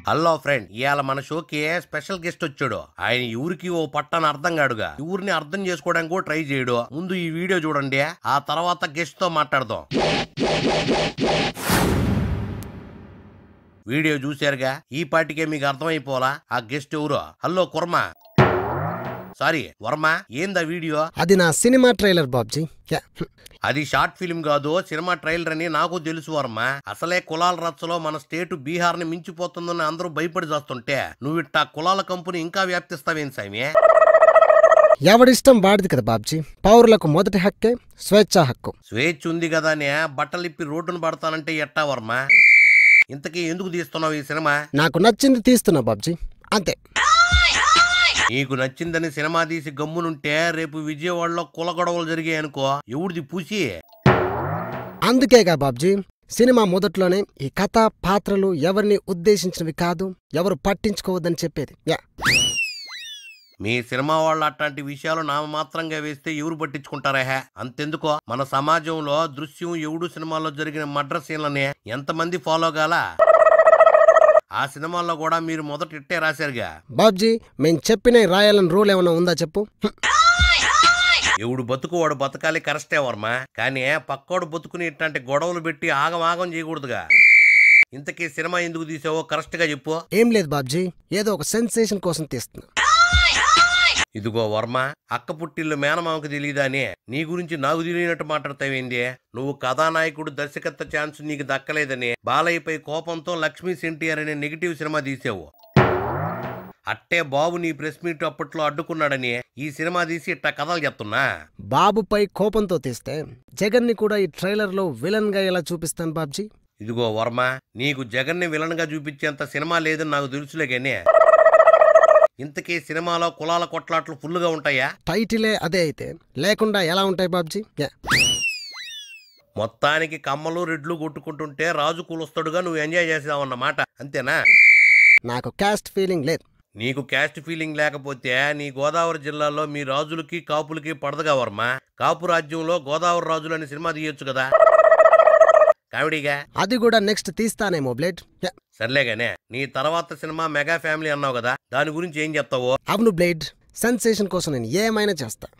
Hello friend ఇవాళ మన షోకి స్పెషల్ గెస్ట్ వచ్చాడు ఆయన ఈ ఊరికి ఓ పట్టని అర్థం కాడుగా ఈ ఊరిని అర్థం చేసుకోవడానికి కూడా ట్రై చేయడు ముందు ఈ వీడియో చూడండి ఆ తర్వాత గెస్ట్ తో మాట్లాడదాం వీడియో చూశారుగా ఈ పాటికే మీకు అర్థమైపోలా ఆ గెస్ట్ ఎవరో హలో కుర్మ సారీ వర్మ ఏందా వీడియో అది నా సినిమా ట్రైలర్ బాబ్జీ యా. అది షార్ట్ ఫిల్మ్ కాదు సినిమా ట్రైలర్ అని నాకు తెలుసు వర్మ అసలే కులాల రచ్చలో మన స్టేట్ బీహార్ ని మించిపోతుందని అందరూ భయపడి చేస్తుంటే నువ్వు ఇట్టా కులాల కంపెనీ ఇంకా వ్యాప్తిస్తావేం సామి ఎవడిష్టం వాడిది కదా బాబ్జీ పౌరులకు మొదటి హక్కే స్వేచ్ఛా హక్కు స్వేచ్ఛ ఉంది కదా అనే బట్టలిప్పి రోడ్డును పడతానంటే ఎట్టా వర్మ ఇంతకీ ఎందుకు తీస్తున్నావు ఈ సినిమా నాకు నచ్చింది తీస్తున్నా బాబ్జీ అంతే నీకు నచ్చిందని సినిమా తీసి గమ్మునుంటే రేపు విజయవాడలో కుల గొడవలు జరిగాయి అనుకో ఎవడిది పూసి అందుకేగా బాబ్జీ సినిమా మొదట్లోనే ఈ కథ పాత్రలు ఎవరిని ఉద్దేశించినవి కాదు ఎవరు పట్టించుకోవద్దని చెప్పేది యా మీ సినిమా వాళ్ళు అట్లాంటి విషయాలు నామమాత్రంగా వేస్తే ఎవరు పట్టించుకుంటారా హే అంతెందుకో మన సమాజంలో దృశ్యం ఎవడు సినిమాలో జరిగిన మడ్ర సీన్లని ఎంతమంది ఫాలో కాల ఆ సినిమాల్లో కూడా మీరు మొదట ఇట్టే రాశారుగా బాబ్జీ మేం చెప్పిన రాయాలని రూల్ ఏమైనా ఉందా చెప్పు హ్మ్. ఎవడు బతుకు వాడు బతకాలి కరెస్టే వర్మ కానీ పక్కోడు బతుకుని ఇట్లాంటి గొడవలు పెట్టి ఆగం ఆగం చేయకూడదుగా ఇంతకీ సినిమా ఎందుకు తీసావో కరెక్ట్ గా చెప్పు ఏం లేదు బాబ్జీ ఏదో ఒక సెన్సేషన్ కోసం తీస్తున్నా ఇదిగో వర్మ అక్క పుట్టిల్లు మేనమామకు తెలియదా అని నీ గురించి నాకు తెలియనట్టు మాట్లాడతావేంది నువ్వు కథానాయకుడు దర్శకత్వ ఛాన్స్ నీకు దక్కలేదని బాలయ్యపై కోపంతో లక్ష్మీ సెంటియర్ అనే నెగిటివ్ సినిమా తీసావు అట్టే బాబు నీ ప్రెస్ మీట్ అప్పట్లో అడ్డుకున్నాడని ఈ సినిమా తీసి ఇట్టా కథలు చెప్తున్నా బాబుపై కోపంతో తీస్తే జగన్ని కూడా ఈ ట్రైలర్లో విలన్ గా ఎలా చూపిస్తాను బాబ్జీ ఇదిగో వర్మ నీకు జగన్ని విలన్ గా చూపించేంత సినిమా లేదని నాకు తెలుసులే గానీ ఇంతకీ సినిమాలో కులాల కొట్లాట్లు ఫుల్లుగా ఉంటాయా టైటిలే అదే అయితే లేకుండా ఎలా ఉంటాయి బాబ్జీ యా మొత్తానికి కమ్మలు రెడ్లు కొట్టుకుంటుంటే రాజు కులస్తుడుగా నువ్వు ఎంజాయ్ చేసావన్నమాట అంతేనా నాకు క్యాస్ట్ ఫీలింగ్ లేదు నీకు క్యాస్ట్ ఫీలింగ్ లేకపోతే నీ గోదావరి జిల్లాలో మీ రాజులకి కాపులకి పడదుగా వర్మ కాపు రాజ్యంలో గోదావరి రాజులు అనే సినిమా తీయొచ్చు కదా కామెడీగా అది కూడా నెక్స్ట్ తీస్తానేమో బ్లేడ్ యా. సర్లేగానే నీ తర్వాత సినిమా మెగా ఫ్యామిలీ అన్నావు కదా దాని గురించి ఏం చెప్తావో అవును బ్లేడ్ సెన్సేషన్ కోసం నేను ఏమైనా చేస్తా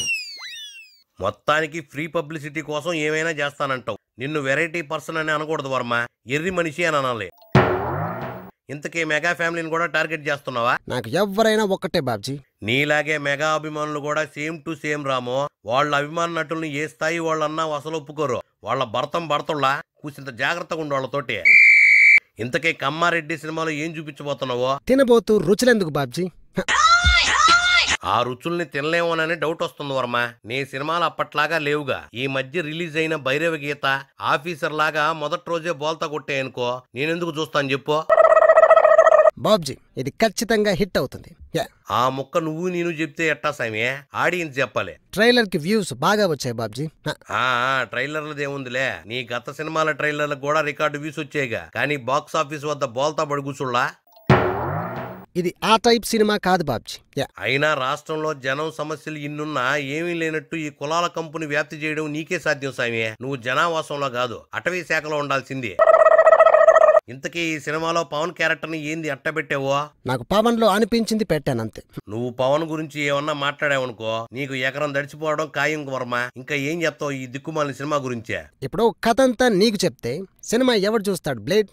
మొత్తానికి ఫ్రీ పబ్లిసిటీ కోసం ఏమైనా చేస్తానంటావు నిన్ను వెరైటీ పర్సన్ అని అనకూడదు వర్మ ఎర్రి మనిషి అని అనాలి ఇంతకీ మెగా ఫ్యామిలీని కూడా టార్గెట్ చేస్తున్నావా నాకు ఎవరైనా ఒక్కటే బాబ్జీ నీలాగే మెగా అభిమానులు కూడా సేమ్ టు సేమ్ రాము వాళ్ళ అభిమాన నటుల్ని ఏ స్థాయి వాళ్ళన్నా అసలు ఒప్పుకోరు వాళ్ళ భర్తం భర్తల్లా కూసింత జాగ్రత్తగా ఉండు వాళ్ళతోటి ఇంతకీ కమ్మారెడ్డి సినిమాలో ఏం చూపించబోతున్నావో తినబోతూ రుచులెందుకు బాబ్జీ హ, ఆ రుచుల్ని తినలేమోనని డౌట్ వస్తుంది వర్మ నీ సినిమాలు అప్పట్లాగా లేవుగా ఈ మధ్య రిలీజ్ అయిన భైరవ గీత ఆఫీసర్ లాగా మొదటి రోజే బోల్తా కొట్టాయనుకో నేనెందుకు చూస్తాను చెప్పు బాబ్జీ ఇది ఖచ్చితంగా హిట్ అవుతుంది యా ఆ ముక్క నువ్వు నేను చెప్తే ఎట్టా సామి ఆడియన్స్ చెప్పాలి ట్రైలర్ కి వ్యూస్ బాగా వచ్చాయి బాబ్జీ హ, ఆ ట్రైలర్లది ఏముందిలే నీ గత సినిమాల ట్రైలర్లకు కూడా రికార్డు వ్యూస్ వచ్చాయిగా కానీ బాక్స్ ఆఫీస్ వద్ద బోల్తా పడి కూర్చుళ్ళా ఇది ఆ టైప్ సినిమా కాదు బాబ్జీ యా అయినా రాష్ట్రంలో జనం సమస్యలు ఇన్నున్నా ఏమీ లేనట్టు ఈ కులాల కంపెనీ వ్యాప్తి చేయడం నీకే సాధ్యం సామి నువ్వు జనావాసంలో కాదు అటవీ శాఖలో ఉండాల్సింది ఇంతకీ ఈ సినిమాలో పవన్ క్యారెక్టర్ని ఏంది అట్టబెట్టావో నాకు పవన్ లో అనిపించింది పెట్టాను అంతే నువ్వు పవన్ గురించి ఏమన్నా మాట్లాడావనుకో నీకు ఎకరం దడిచిపోవడం ఖాయం వర్మ ఇంకా ఏం చెప్తావు ఈ దిక్కుమాలిన సినిమా గురించే ఇప్పుడు కథ అంతా నీకు చెప్తే సినిమా ఎవడు చూస్తాడు బ్లేడ్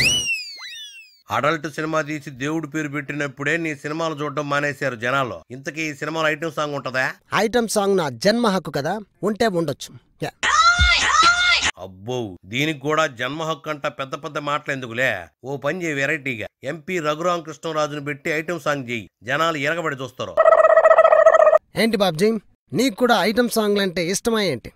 అడల్ట్ సినిమా తీసి దేవుడి పేరు పెట్టినప్పుడే నీ సినిమాలు చూడడం మానేశారు జనాలు ఇంతకీ ఈ సినిమాలో ఐటమ్ సాంగ్ ఉంటదా ఐటమ్ సాంగ్ నా జన్మ హక్కు కదా ఉంటే ఉండొచ్చు యా అబ్బో దీనికి కూడా జన్మ హక్కు అంట పెద్ద పెద్ద మాటలు ఎందుకులే ఓ పని చేయి వెరైటీగా ఎంపీ రఘురామ కృష్ణరాజును పెట్టి ఐటమ్ సాంగ్ చేయి జనాలు ఎరగబడి చూస్తారు ఏంటి బాబ్జీ నీకు కూడా ఐటమ్ సాంగ్లు అంటే ఇష్టమా ఏంటి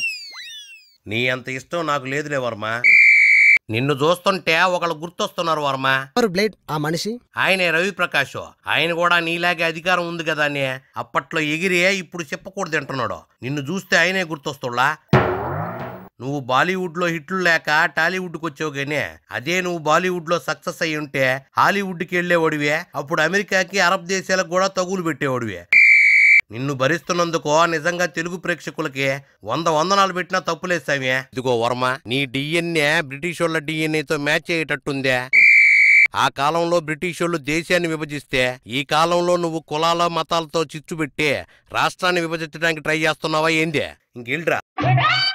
నీ అంత ఇష్టం నాకు లేదులే వర్మ నిన్ను చూస్తుంటే ఒకళ్ళు గుర్తొస్తున్నారు వర్మ ఎవరు బ్లేడ్ ఆ మనిషి ఆయనే రవి ప్రకాష్ ఆయన కూడా నీలాగే అధికారం ఉంది కదా అని అప్పట్లో ఎగిరే ఇప్పుడు చెప్పకూడదు అంటున్నాడు నిన్ను చూస్తే ఆయనే గుర్తొస్తున్నా నువ్వు బాలీవుడ్ లో హిట్లు లేక టాలీవుడ్ కి వచ్చావు గానీ అదే నువ్వు బాలీవుడ్ లో సక్సెస్ అయి ఉంటే హాలీవుడ్ కి వెళ్లేవాడివే అప్పుడు అమెరికాకి అరబ్ దేశాలకు కూడా తగులు పెట్టేవాడివే నిన్ను భరిస్తున్నందుకు నిజంగా తెలుగు ప్రేక్షకులకి వంద వందనాలు పెట్టినా తప్పులేదు సామి ఇదిగో వర్మ నీ డిఎన్ఏ బ్రిటిష్ వాళ్ళ డిఎన్ఏతో మ్యాచ్ అయ్యేటట్టుందే ఆ కాలంలో బ్రిటిష్ వాళ్ళు దేశాన్ని విభజిస్తే ఈ కాలంలో నువ్వు కులాల మతాలతో చిచ్చు పెట్టి రాష్ట్రాన్ని విభజించడానికి ట్రై చేస్తున్నావా ఏంది ఇంకెళ్ళరా